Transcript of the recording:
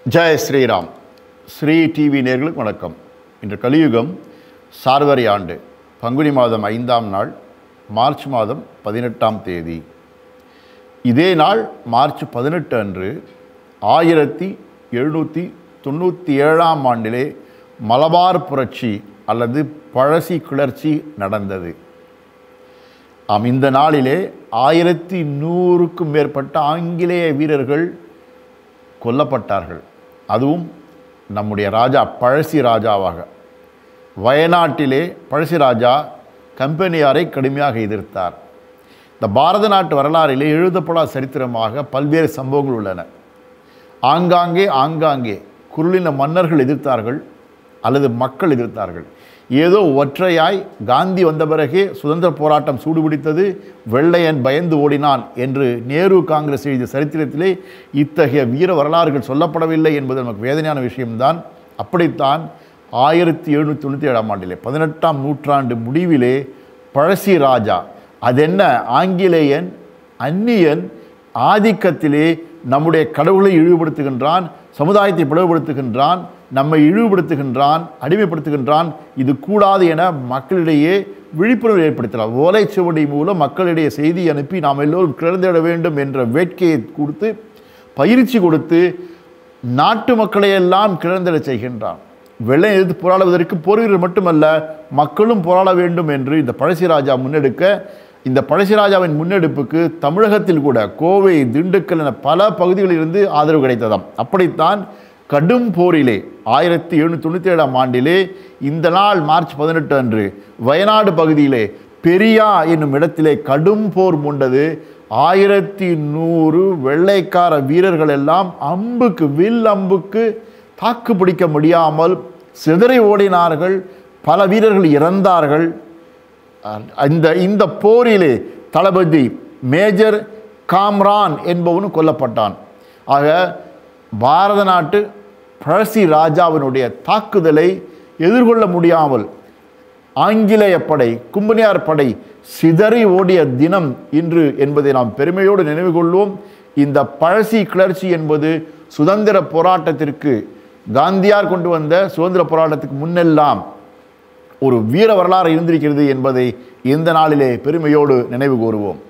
ஜெய ஸ்ரீராம் ஸ்ரீ டிவி நேர்களுக்கு வணக்கம் இன்று கலியுகம் சார்வரி ஆண்டு பங்குனி மாதம் ஐந்தாம் நாள் மார்ச் மாதம் பதினெட்டாம் தேதி இதே நாள் மார்ச் பதினெட்டு அன்று ஆயிரத்தி எழுநூற்றி தொண்ணூற்றி ஏழாம் ஆண்டிலே மலபார் புரட்சி அல்லது பழசி கிளர்ச்சி நடந்தது ஆம் இந்த நாளிலே ஆயிரத்தி நூறுக்கும் மேற்பட்ட ஆங்கிலேய வீரர்கள் கொல்லப்பட்டார்கள் அதுவும் நம்முடைய ராஜா பழசி ராஜாவாக வயநாட்டிலே பழசி ராஜா கம்பெனியாரை கடுமையாக எதிர்த்தார் இந்த பாரத நாட்டு வரலாறிலே எழுதப்படாத சரித்திரமாக பல்வேறு சம்பவங்கள் உள்ளன ஆங்காங்கே ஆங்காங்கே குருளின மன்னர்கள் எதிர்த்தார்கள் அல்லது மக்கள் எதிர்த்தார்கள் ஏதோ ஒற்றையாய் காந்தி வந்த பிறகே சுதந்திர போராட்டம் சூடுபிடித்தது வெள்ளையன் பயந்து ஓடினான் என்று நேரு காங்கிரஸ் எழுதிய சரித்திரத்திலே இத்தகைய வீர வரலாறுகள் சொல்லப்படவில்லை என்பது நமக்கு வேதனையான விஷயம்தான் அப்படித்தான் ஆயிரத்தி எழுநூற்றி தொண்ணூற்றி ஏழாம் ஆண்டிலே பதினெட்டாம் நூற்றாண்டு முடிவிலே பழசி ராஜா அதென்ன ஆங்கிலேயன் அந்நியன் ஆதிக்கத்திலே நம்முடைய கடவுளை இழிவுபடுத்துகின்றான் சமுதாயத்தை பிளவுபடுத்துகின்றான் நம்மை இழிவுபடுத்துகின்றான் அடிமைப்படுத்துகின்றான் இது கூடாது என மக்களிடையே விழிப்புணர்வு ஏற்படுத்தலாம் ஓலைச்சுவடி மூலம் மக்களிடையே செய்தி அனுப்பி நாம் எல்லோரும் கிளர்ந்திட வேண்டும் என்ற வேட்கையை கொடுத்து பயிற்சி கொடுத்து நாட்டு மக்களை எல்லாம் கிளர்ந்திட செய்கின்றான் வெள்ளை எதிர்த்து போராடுவதற்கு போர் வீரர் மட்டுமல்ல மக்களும் போராட வேண்டும் என்று இந்த பழசி ராஜா முன்னெடுக்க இந்த பழசி ராஜாவின் முன்னெடுப்புக்கு தமிழகத்தில் கூட கோவை திண்டுக்கல் என பல பகுதிகளிலிருந்து ஆதரவு கிடைத்ததாம் அப்படித்தான் கடும் போரிலே ஆயிரத்தி எழுநூற்றி தொண்ணூற்றி ஏழாம் ஆண்டிலே இந்த நாள் மார்ச் பதினெட்டு அன்று வயநாடு பகுதியிலே பெரியா என்னும் இடத்திலே கடும் போர் மூண்டது ஆயிரத்தி நூறு வெள்ளைக்கார வீரர்கள் எல்லாம் அம்புக்கு வில் அம்புக்கு தாக்கு பிடிக்க முடியாமல் சிதறி ஓடினார்கள் பல வீரர்கள் இறந்தார்கள் இந்த இந்த போரிலே தளபதி மேஜர் காம்ரான் என்பவனும் கொல்லப்பட்டான் ஆக பாரத நாட்டு பழசி ராஜாவினுடைய தாக்குதலை எதிர்கொள்ள முடியாமல் ஆங்கிலேய படை கும்பனியார் படை சிதறி ஓடிய தினம் இன்று என்பதை நாம் பெருமையோடு நினைவு கொள்வோம் இந்த பழசி கிளர்ச்சி என்பது சுதந்திர போராட்டத்திற்கு காந்தியார் கொண்டு வந்த சுதந்திர போராட்டத்துக்கு முன்னெல்லாம் ஒரு வீர வரலாறு இருந்திருக்கிறது என்பதை இந்த நாளிலே பெருமையோடு நினைவு கூறுவோம்